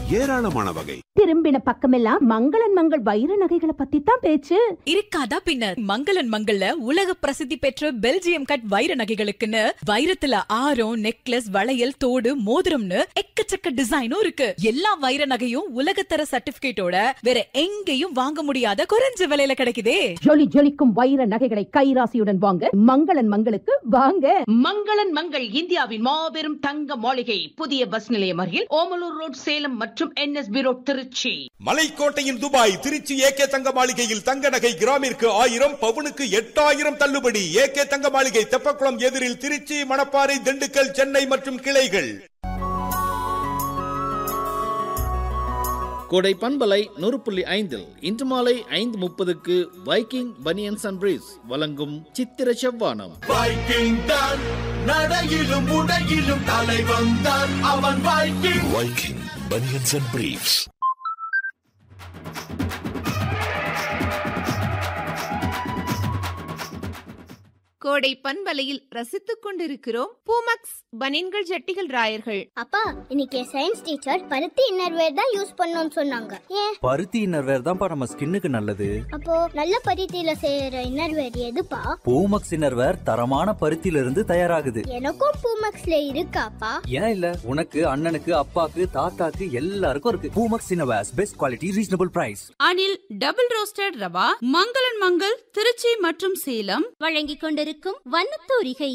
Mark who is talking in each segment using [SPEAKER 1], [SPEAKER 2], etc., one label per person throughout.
[SPEAKER 1] ஏராளமான வகை
[SPEAKER 2] திரும்பின பக்கமெல்லாம் மங்களன் மங்கள் வைர நகைகளை பத்தி தான் பேச்சு
[SPEAKER 3] இருக்காதா பின்ன மங்களன் மங்கள்ல உலக பிரசித்தி பெற்ற பெல்ஜியம் கட் வைர நகைகளுக்குன்னு வைரத்துல ஆரம் நெக்லஸ் வளையல் தோடு மோதிரம்னு எக்கச்சக்க டிசைனும் இருக்கு எல்லா வைர நகையும் உலகத்தர சர்டிபிகேட்டோட வேற எங்கேயும் வாங்க முடியாத குறைஞ்ச விலையில கிடைக்குதே
[SPEAKER 2] ஜொலி ஜொலிக்கும் வைர நகைகளை கைராசியுடன் வாங்க மங்களன் மங்களுக்கு வாங்க
[SPEAKER 4] மங்களன் மங்கள் இந்தியாவின் மாபெரும் தங்க மாளிகை புதிய பஸ் நிலையம் அருகில் ஓமலூர் ரோட் சேலம் மற்றும் என்எஸ்பி ரோட் திருச்சி
[SPEAKER 5] மலைக்கோட்டையின் துபாய் திருச்சி ஏகே தங்க மாளிகையில் தங்க நகை கிராமிற்கு ஆயிரம் பவுனுக்கு எட்டாயிரம் தள்ளுபடி ஏகே தங்க மாளிகை தெப்பக்குளம் எதிரில் திருச்சி மணப்பாறை திண்டுக்கல் சென்னை மற்றும் கிளைகள்
[SPEAKER 6] கோடை பண்பலை நூறு புள்ளி ஐந்தில் இன்று மாலை ஐந்து முப்பதுக்கு வைக்கிங் பனியன்ஸ் அண்ட் பிரீஸ் வழங்கும் சித்திர செவ்வானம்
[SPEAKER 5] வைக்கிங் தான் நடையிலும் உடையிலும் தலை வந்தான் அவன் Viking
[SPEAKER 1] Viking banians and briefs
[SPEAKER 7] கோடை பண்பலையில் ரசித்துக் கொண்டிருக்கிறோம் பூமக்ஸ் பனின்கள் ஜட்டிகள் ராயர்கள்
[SPEAKER 8] அப்பா இன்னைக்கு சயின்ஸ் டீச்சர் பருத்தி இன்னர்வேர் தான் யூஸ் பண்ணணும்னு சொன்னாங்க ஏன்
[SPEAKER 9] பருத்தி இன்னர்வேர் தான்ப்பா நம்ம ஸ்கின்னுக்கு நல்லது
[SPEAKER 8] அப்போ நல்ல பருத்தியில செய்யற இன்னர்வேர் எதுப்பா
[SPEAKER 9] பூமக்ஸ் இன்னர்வேர் தரமான பருத்தியில இருந்து தயாராகுது
[SPEAKER 8] எனக்கும் பூமக்ஸ்ல இருக்காப்பா
[SPEAKER 9] ஏன் இல்ல உனக்கு அண்ணனுக்கு அப்பாக்கு தாத்தாக்கு எல்லாருக்கும் இருக்கு Poomex innerwears best quality reasonable price
[SPEAKER 10] Anil double roasted rava மங்களன் மங்கள் திருச்சி மற்றும் சேலம்
[SPEAKER 8] வழங்கிக் கொண்டிருக்கும் வண்ணத்தூரிகை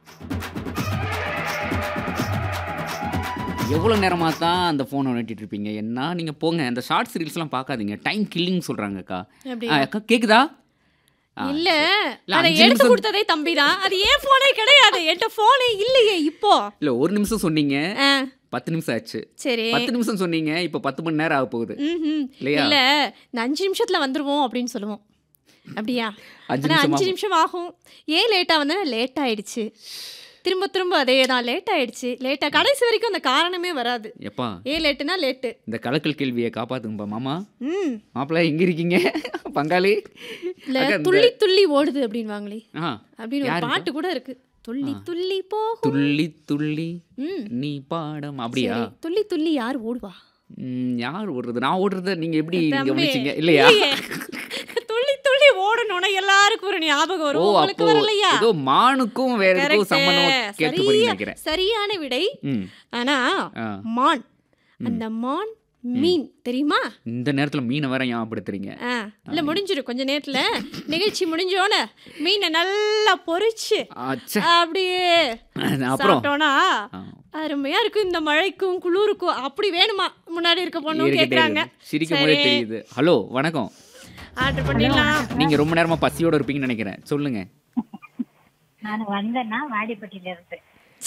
[SPEAKER 11] எவ்வளோ நேரமாக தான் அந்த ஃபோனை நட்டிட்டு இருப்பீங்க என்ன நீங்கள் போங்க அந்த ஷார்ட்ஸ் ரீல்ஸ்லாம் பார்க்காதீங்க டைம் கில்லிங் சொல்கிறாங்கக்கா
[SPEAKER 10] அப்படியா?
[SPEAKER 11] அக்கா கேட்குதா ஆ,
[SPEAKER 10] இல்ல
[SPEAKER 11] சரி. இல்ல,
[SPEAKER 10] அதை
[SPEAKER 11] அஞ்சு
[SPEAKER 10] எடுத்து
[SPEAKER 11] நிமிஷம்
[SPEAKER 10] கொடுத்ததே தம்பி தான் அது ஏன் போனே கிடையாது என்கிட்ட போனே இல்லையே இப்போ
[SPEAKER 11] இல்லை ஒரு நிமிஷம் சொன்னீங்க
[SPEAKER 10] ஆ,
[SPEAKER 11] பத்து நிமிஷம் ஆச்சு
[SPEAKER 10] சரி
[SPEAKER 11] பத்து நிமிஷம் சொன்னீங்க இப்போ பத்து மணி நேரம் ஆக போகுது
[SPEAKER 10] ம்ஹும்.
[SPEAKER 11] இல்லையா?
[SPEAKER 10] இல்ல இந்த அஞ்சு நிமிஷத்துல வந்துருவோம் அப்படின்னு சொல்லுவோம் அப்படியா
[SPEAKER 11] அஞ்சு
[SPEAKER 10] ஆனா
[SPEAKER 11] நிமிஷம்
[SPEAKER 10] அஞ்சு
[SPEAKER 11] ஆகும்.
[SPEAKER 10] நிமிஷம் ஆகும் ஏன் லேட்டா வந்தா லேட் ஆயிடுச்சு திரும்ப திரும்ப அதே தான் லேட் ஆயிடுச்சு லேட்டா கடைசி வரைக்கும் அந்த காரணமே வராது
[SPEAKER 11] எப்பா
[SPEAKER 10] ஏன் லேட்டுனா லேட்டு
[SPEAKER 11] இந்த கலக்கல் கேள்வியை காப்பாத்துங்கப்பா மாமா
[SPEAKER 10] ம்
[SPEAKER 11] மாப்பிள்ள எங்க இருக்கீங்க பங்காளி
[SPEAKER 10] இல்ல
[SPEAKER 11] அக்கா, இந்த-
[SPEAKER 10] துள்ளி துள்ளி ஓடுது அப்படின்வாங்களே
[SPEAKER 11] ஆ
[SPEAKER 10] அப்படின்னு ஒரு
[SPEAKER 11] யாருக்கா?
[SPEAKER 10] பாட்டு கூட இருக்கு துள்ளி துள்ளி போகும்
[SPEAKER 11] துள்ளி துள்ளி
[SPEAKER 10] ம்
[SPEAKER 11] நீ பாடம் அப்படியா
[SPEAKER 10] சரி, துள்ளி துள்ளி யார் ஓடுவா
[SPEAKER 11] ம், யார் ஓடுறது நான் ஓடுறத நீங்க எப்படி
[SPEAKER 10] தம்பி,
[SPEAKER 11] கவனிச்சீங்க இல்லையா
[SPEAKER 10] இல்லையே. துள்ளி துள்ளி ஓடணும்னா எல்லாருக்கும் ஒரு ஞாபகம்
[SPEAKER 11] ஓ
[SPEAKER 10] வரும் உங்களுக்கு
[SPEAKER 11] அப்போ
[SPEAKER 10] வரலையா
[SPEAKER 11] ஏதோ மானுக்கும் வேற எதுக்கும்
[SPEAKER 10] Correct.
[SPEAKER 11] சம்பந்தம் கேட்டு போறீங்க
[SPEAKER 10] சரியா-
[SPEAKER 11] நினைக்கிறேன்
[SPEAKER 10] சரியான விடை
[SPEAKER 11] ம்
[SPEAKER 10] ஆனா
[SPEAKER 11] ஆ.
[SPEAKER 10] மான் அந்த மான் மீன் தெரியுமா
[SPEAKER 11] இந்த நேரத்துல மீனை வேற ஞாபகப்படுத்துறீங்க
[SPEAKER 10] ஆ, இல்ல முடிஞ்சிரும் கொஞ்ச நேரத்துல நிகழ்ச்சி முடிஞ்சோன மீனை நல்லா பொரிச்சு
[SPEAKER 11] அச்சே.
[SPEAKER 10] அப்படியே
[SPEAKER 11] அப்புறம்
[SPEAKER 10] சாப்பிட்டோம்னா
[SPEAKER 11] ஆ.
[SPEAKER 10] அருமையா இருக்கும் இந்த மழைக்கும் குளிருக்கும் அப்படி வேணுமா முன்னாடி இருக்க பொண்ணு
[SPEAKER 11] இருக்கட்டே
[SPEAKER 10] கேக்குறாங்க
[SPEAKER 11] இருக்கு. சிரிக்கும் போதே
[SPEAKER 10] சரி.
[SPEAKER 11] தெரியுது ஹலோ வணக்கம்
[SPEAKER 10] ஆர்டர் பண்ணிடலாம்
[SPEAKER 11] நீங்க ரொம்ப நேரமா பசியோட இருப்பீங்கன்னு நினைக்கிறேன் சொல்லுங்க
[SPEAKER 12] நான் வந்தேன்னா வாடிப்பட்டியில இருந்து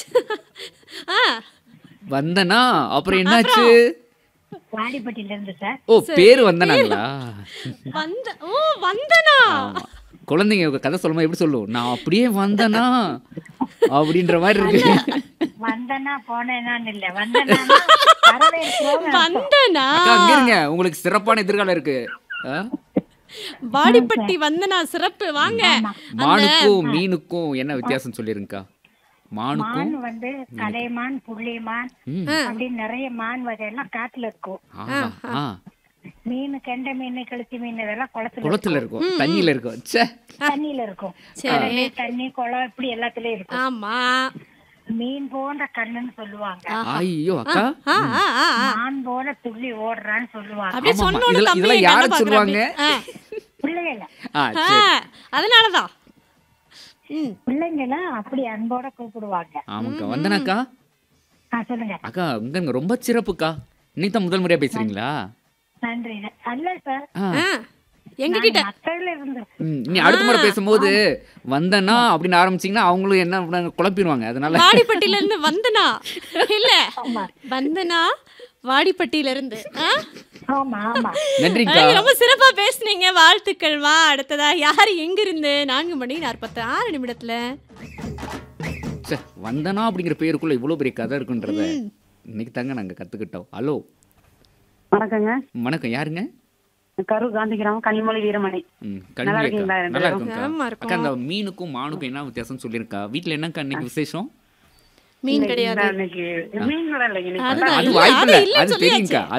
[SPEAKER 10] ஆ
[SPEAKER 11] வந்தனா அப்புறம் என்னாச்சு
[SPEAKER 12] வாடிப்பட்டியில இருந்து சார்
[SPEAKER 11] ஓ பேரு வந்தனாங்களா
[SPEAKER 10] வந்த ஓ வந்தனா
[SPEAKER 11] ஆமா. குழந்தைங்க உங்க கதை சொல்லும்போது எப்படி சொல்லும் நான் அப்படியே வந்தனா அப்படின்ற மாதிரி இருக்கு
[SPEAKER 12] வந்தேன்னா போனேனான்னு இல்ல வந்தேன்னா வரவேற்கிறோம்னு அர்த்தம்.
[SPEAKER 10] வந்தனா
[SPEAKER 11] அக்கா அங்க இருங்க உங்களுக்கு சிறப்பான எதிர்காலம் இருக்கு ஆ?
[SPEAKER 10] வாடிப்பட்டி வந்தனா சிறப்பு வாங்க
[SPEAKER 11] மானுக்கும் மீனுக்கும் என்ன வித்தியாசம் சொல்லிருங்கக்கா மானுக்கும்
[SPEAKER 12] மான் வந்து கலைமான் புள்ளிமான்
[SPEAKER 11] ம்.
[SPEAKER 12] அப்படின்னு நிறைய மான் வகையெல்லாம் காட்டுல இருக்கும்
[SPEAKER 11] ஆஹா, ஆ
[SPEAKER 12] மீன் கெண்டை மீன் கெளுத்தி மீன் இதெல்லாம் குளத்துல
[SPEAKER 11] குளத்துல இருக்கும் தண்ணியில இருக்கும் ச்சே
[SPEAKER 12] தண்ணியில இருக்கும்
[SPEAKER 10] சரி.
[SPEAKER 12] கடலு, தண்ணி குளம் இப்படி எல்லாத்துலயும் இருக்கும்
[SPEAKER 10] ஆமா
[SPEAKER 12] மீன் போன்ற கண்ணுன்னு சொல்லுவாங்க
[SPEAKER 11] ஐயோ அக்கா
[SPEAKER 10] ஆ, ஆ, ஆ, ஆ.
[SPEAKER 12] மான் போல துள்ளி ஓடுறான்னு சொல்லுவாங்க
[SPEAKER 10] அப்படியே
[SPEAKER 11] ஆமாமா.
[SPEAKER 10] சொன்னோன்னு
[SPEAKER 11] இதெல்லாம்
[SPEAKER 10] தம்பி
[SPEAKER 11] இதெல்லாம்
[SPEAKER 10] என்
[SPEAKER 11] யாரு
[SPEAKER 10] கண்ணை பார்க்கற
[SPEAKER 11] சொல்லுவாங்க
[SPEAKER 10] அப்படி.
[SPEAKER 12] பிள்ளைகள
[SPEAKER 11] ஆ
[SPEAKER 10] ஆ,
[SPEAKER 11] சரி
[SPEAKER 10] ஆ, அதனாலதான் ம்
[SPEAKER 12] பிள்ளைங்கள அப்படி அன்போட கூப்பிடுவாங்க
[SPEAKER 11] ஆமாக்கா வந்தனாக்கா
[SPEAKER 12] ஆ, சொல்லுங்க
[SPEAKER 11] அக்கா உங்க ரொம்ப சிறப்புக்கா இன்னைக்கு தான் முதல் முறையா பேசுறீங்களா
[SPEAKER 12] நன்றி அல்ல சார்
[SPEAKER 11] ஆ.
[SPEAKER 10] ஆ, எங்க கிட்ட
[SPEAKER 12] மக்கள்ல இருந்து
[SPEAKER 11] ம், நீ அடுத்த முறை பேசும்போது வந்தனா அப்படின்னு ஆரம்பிச்சீங்கன்னா அவங்களும் என்ன பண்ண- குழப்பிடுவாங்க அதனால
[SPEAKER 10] வாடிப்பட்டியில இருந்து வந்தனா இல்ல வந்தனா வாடிப்பட்டியில இருந்து ஆ?
[SPEAKER 12] ஆமா ஆமா
[SPEAKER 11] நன்றிக்கா
[SPEAKER 10] ஐய், ரொம்ப சிறப்பா பேசுனீங்க வாழ்த்துக்கள் வா அடுத்ததா யார் எங்க இருந்து நான்கு மணி நாற்பத்தி ஆறு நிமிடத்துல
[SPEAKER 11] ச்சே, வந்தனா அப்படிங்கிற பேருக்குள்ள இவ்வளவு பெரிய கதை இருக்குன்றத இன்னைக்கு தாங்க நாங்க கத்துக்கிட்டோம் ஹலோ
[SPEAKER 12] வணக்கங்க
[SPEAKER 11] வணக்கம் யாருங்க
[SPEAKER 12] கரூர் காந்தி கிராமம் கனிமொழி வீரமணி
[SPEAKER 11] ம்,
[SPEAKER 12] நல்லா
[SPEAKER 11] கல்வி
[SPEAKER 12] இருக்கீங்களா
[SPEAKER 11] அக்கா
[SPEAKER 12] ரெண்டு
[SPEAKER 11] நல்லா
[SPEAKER 12] பேரும்?
[SPEAKER 11] இருக்கும்க்கா
[SPEAKER 10] ஆமா, இருக்கும்.
[SPEAKER 11] அக்கா அந்த மீனுக்கும் மானுக்கும் என்ன வித்தியாசம் சொல்லியிருக்கா வீட்ல என்னக்கா இன்னைக்கு விசேஷம்
[SPEAKER 10] மீன் கிடையாது
[SPEAKER 12] இன்னைக்கு மீன் கூட இல்லைங்க இன்னைக்கு
[SPEAKER 10] அதுதான்
[SPEAKER 11] அது
[SPEAKER 10] இல்ல,
[SPEAKER 11] வாய்ப்பு
[SPEAKER 10] அது
[SPEAKER 11] இல்ல
[SPEAKER 10] இல்லைன்னு
[SPEAKER 11] அது
[SPEAKER 10] சொல்லியாச்சு.
[SPEAKER 11] தெரியுங்கக்கா